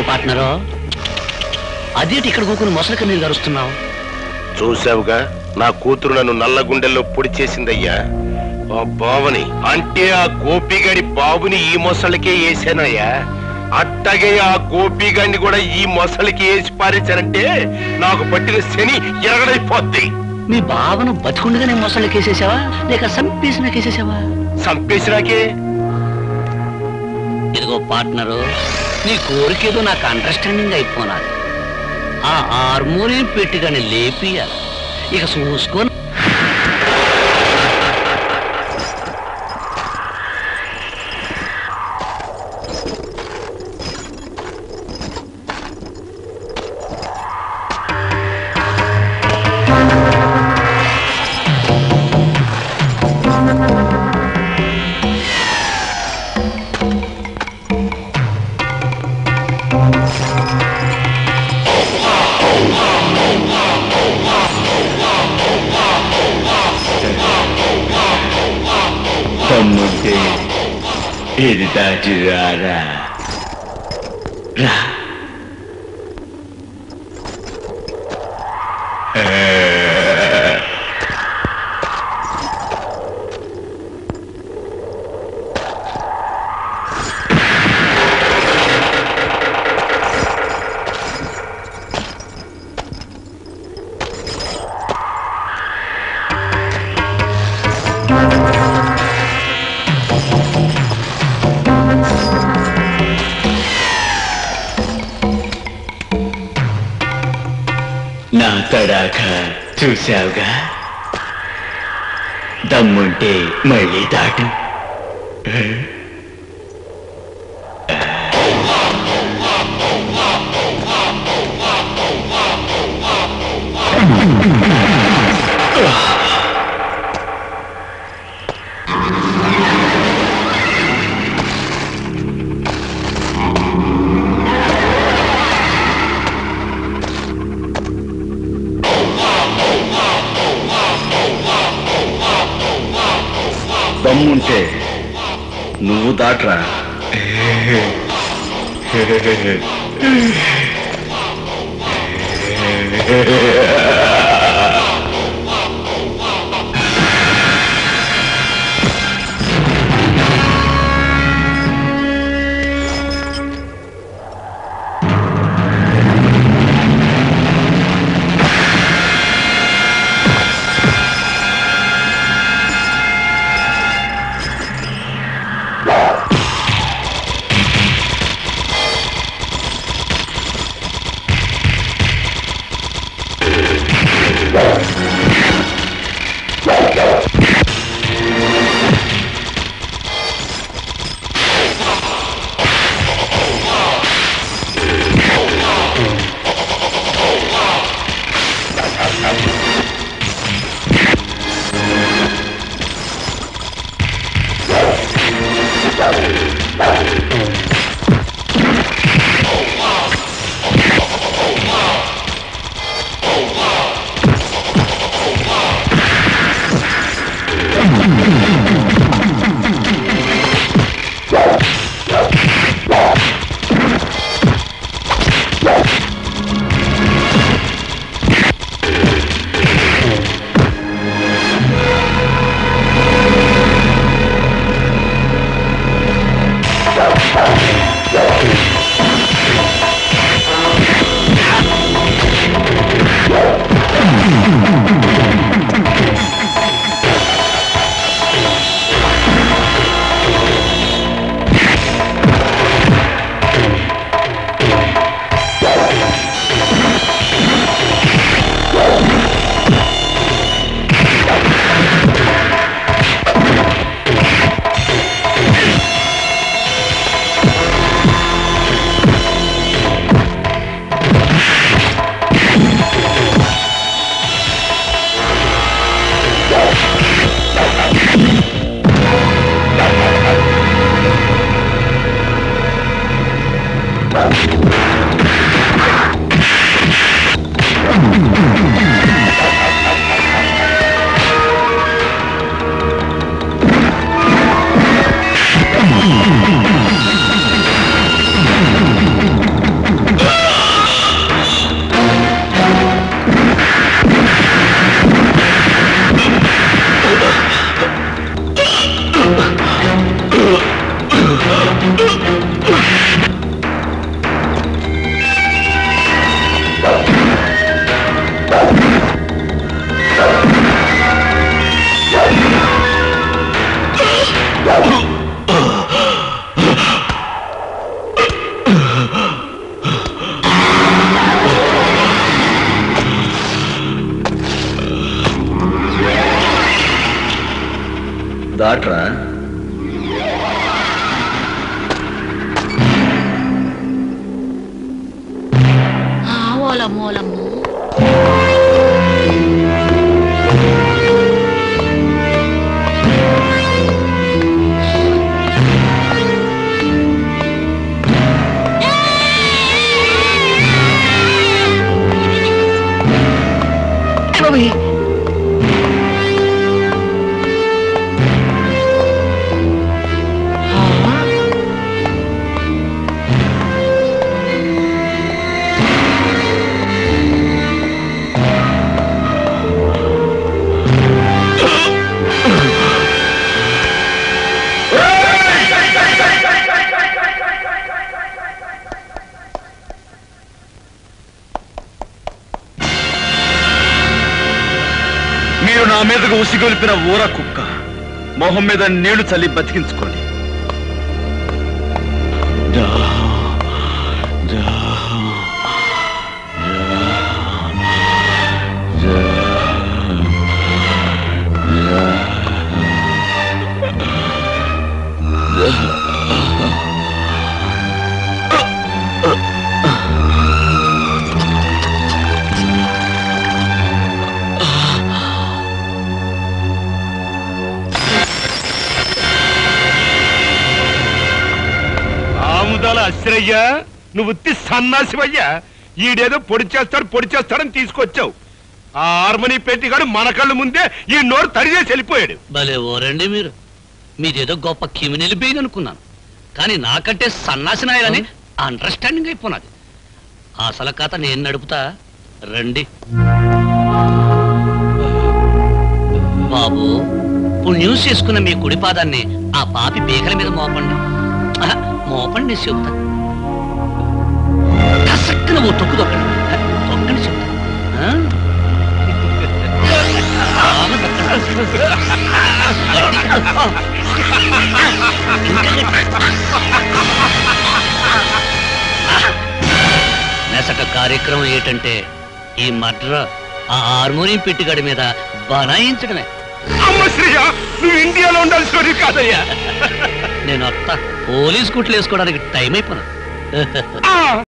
Partner అదేంటి ఇక్కడ కూకుని మొసలి కన్నీరు గరుస్తున్నావు చూసావుగా నా కూతురు నన్ను నల్ల గుండెల్లో పొడి చేసిందయ్యా ఆ బావని అంటే ఆ గోపిగాడి బాబుని ఈ మొసలికే వేసానయ్యా అట్టగే ఆ గోపిగాడిని కూడా ఈ మొసలికి వేసి పారేశానంటే నాకు పట్టిన శని ఎరగడైపోద్ది మీ బావను బతికుండగానే మొసళ్ళు కేసేసావా లేక సంపేసిన కేసేసావా చంపేసినాకే ఇదిగో పార్ట్నరు నీ కోరికేదో నాకు అండర్స్టాండింగ్ అయిపోనాది ఆ హార్మోనియం పెట్టిగానే లేపియాలి ఇక చూసుకొని తమ్ముంటే ఇది దాటి రారా రా నా తడాక చూశావుగా దమ్ముంటే మళ్ళీ దాటు దమ్ముంటే నువ్వు దాట్రా ఆ మూలము మీరు నా మీదకు ఉసిగొలిపిన ఊర కుక్క మొహం మీద నీళ్లు చల్లి బతికించుకోండి ఆముదాల అశ్రయ్య నువ్వు ఉత్తి సన్నాసివయ్యా ఈడేదో పొడి చేస్తాడు పొడి చేస్తాడని తీసుకొచ్చావు ఆ హార్మనీ పెట్టిగాడు మన కళ్ళ ముందే ఈ నోరు తడిచేసి వెళ్ళిపోయాడు భలే ఓరండి మీరు మీదేదో గొప్ప కిమినెలి పేజ్ అనుకున్నాను కానీ నాకంటే సన్నాసి నాయలని అండర్స్టాండింగ్ అయిపోయినది అసలు కథ నేను నడుపుతా రండి బాబు పుణ్యం చేసుకున్న మీ కుడి పాదాన్ని ఆ పాపి పీకల మీద మోపండి ఆహా, మోపండి నేను చెబుతా కసక్కున ఓ తొక్కు తొక్కండి ఆ, తొక్కండి చెబుతా ఆ? బాగా తొక్కండి. నెసట కార్యక్రమం ఏంటంటే ఈ మడ్ర ఆ హార్మోనియం పెట్టుగడి మీద బనాయించడమే అమ్మ శ్రీయ నువ్వు ఇండియాలో ఉండాల్సిన కాదయ్యా నేను అత్త పోలీస్ కుట్లు వేసుకోవడానికి టైం అయిపోయినా ఆ